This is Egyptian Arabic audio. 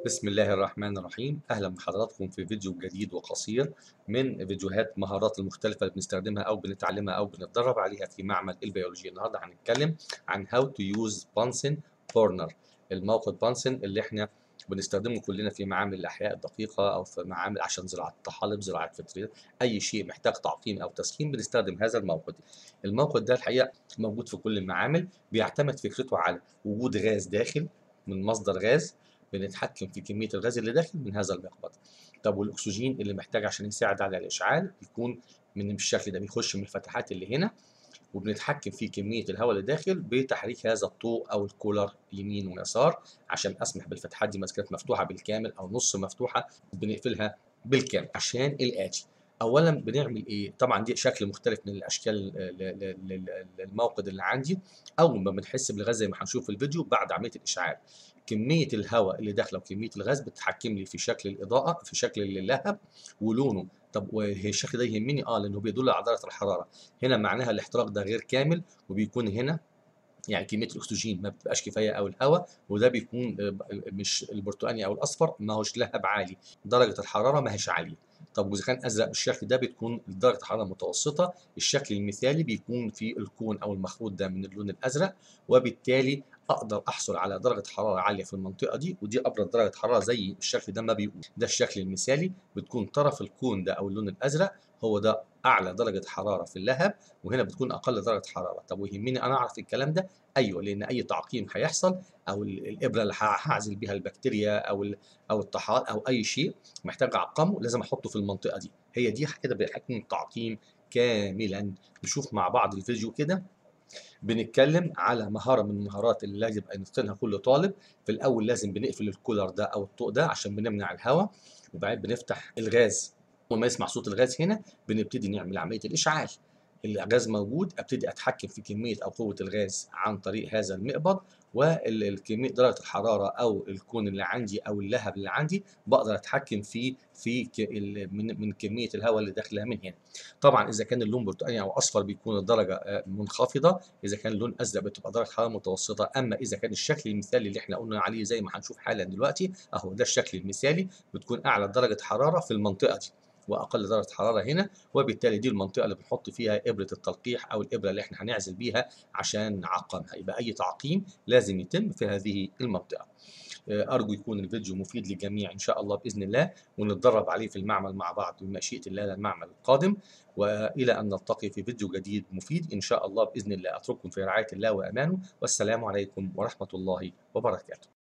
بسم الله الرحمن الرحيم اهلا بحضراتكم في فيديو جديد وقصير من فيديوهات مهارات المختلفه اللي بنستخدمها او بنتعلمها او بنتدرب عليها في معمل البيولوجيا النهارده هنتكلم عن هاو تو يوز بانسن كورنر الموقد بانسن اللي احنا بنستخدمه كلنا في معامل الاحياء الدقيقه او في معامل عشان زراعه الطحالب زراعه فطريات اي شيء محتاج تعقيم او تسخين بنستخدم هذا الموقد الموقد ده الحقيقه موجود في كل المعامل بيعتمد فكرته على وجود غاز داخل من مصدر غاز بنتحكم في كميه الغاز اللي داخل من هذا المقبض طب والاكسجين اللي محتاج عشان يساعد على الاشعال يكون من الشكل ده بيخش من الفتحات اللي هنا وبنتحكم في كميه الهواء اللي داخل بتحريك هذا الطوق او الكولر يمين ويسار عشان اسمح بالفتحات دي اذا كانت مفتوحه بالكامل او نص مفتوحه بنقفلها بالكامل عشان الاتي اولا بنعمل ايه طبعا دي شكل مختلف من الاشكال الموقد اللي عندي اول ما بنحس بالغاز زي ما هنشوف في الفيديو بعد عمليه الاشعال كميه الهواء اللي داخله وكميه الغاز بتتحكم لي في شكل الاضاءه في شكل اللهب ولونه طب والشكل ده يهمني اه لانه بيدل على درجه الحراره هنا معناها الاحتراق ده غير كامل وبيكون هنا يعني كميه الاكسجين ما بتبقاش كفايه او الهواء وده بيكون مش البرتقاني او الاصفر ما هوش لهب عالي درجه الحراره ما هيش عاليه طب واذا كان ازرق بالشكل ده بتكون درجه الحراره متوسطه الشكل المثالي بيكون في الكون او المخروط ده من اللون الازرق وبالتالي اقدر احصل على درجه حراره عاليه في المنطقه دي ودي ابرد درجه حراره زي الشكل ده ما بيقول ده الشكل المثالي بتكون طرف الكون ده او اللون الازرق هو ده اعلى درجه حراره في اللهب وهنا بتكون اقل درجه حراره طب ويهمني انا اعرف الكلام ده ايوه لان اي تعقيم هيحصل او الابره اللي هعزل بيها البكتيريا او او الطحال او اي شيء محتاج اعقمه لازم احطه في المنطقه دي هي دي كده بيكون تعقيم كاملا نشوف مع بعض الفيديو كده بنتكلم على مهاره من المهارات اللي يجب ان يتقنها كل طالب في الاول لازم بنقفل الكولر ده او الطوق ده عشان بنمنع الهواء وبعدين بنفتح الغاز وما يسمع صوت الغاز هنا بنبتدي نعمل عمليه الاشعال الغاز موجود ابتدي اتحكم في كميه او قوه الغاز عن طريق هذا المقبض والكميه درجه الحراره او الكون اللي عندي او اللهب اللي عندي بقدر اتحكم فيه في من من كميه الهواء اللي داخلها من هنا طبعا اذا كان اللون برتقاني او اصفر بيكون الدرجه منخفضه اذا كان اللون ازرق بتبقى درجه حراره متوسطه اما اذا كان الشكل المثالي اللي احنا قلنا عليه زي ما هنشوف حالا دلوقتي اهو ده الشكل المثالي بتكون اعلى درجه حراره في المنطقه دي واقل درجه حراره هنا وبالتالي دي المنطقه اللي بنحط فيها ابره التلقيح او الابره اللي احنا هنعزل بيها عشان نعقمها يبقى اي تعقيم لازم يتم في هذه المنطقه ارجو يكون الفيديو مفيد للجميع ان شاء الله باذن الله ونتدرب عليه في المعمل مع بعض بمشيئه الله المعمل القادم والى ان نلتقي في فيديو جديد مفيد ان شاء الله باذن الله اترككم في رعايه الله وامانه والسلام عليكم ورحمه الله وبركاته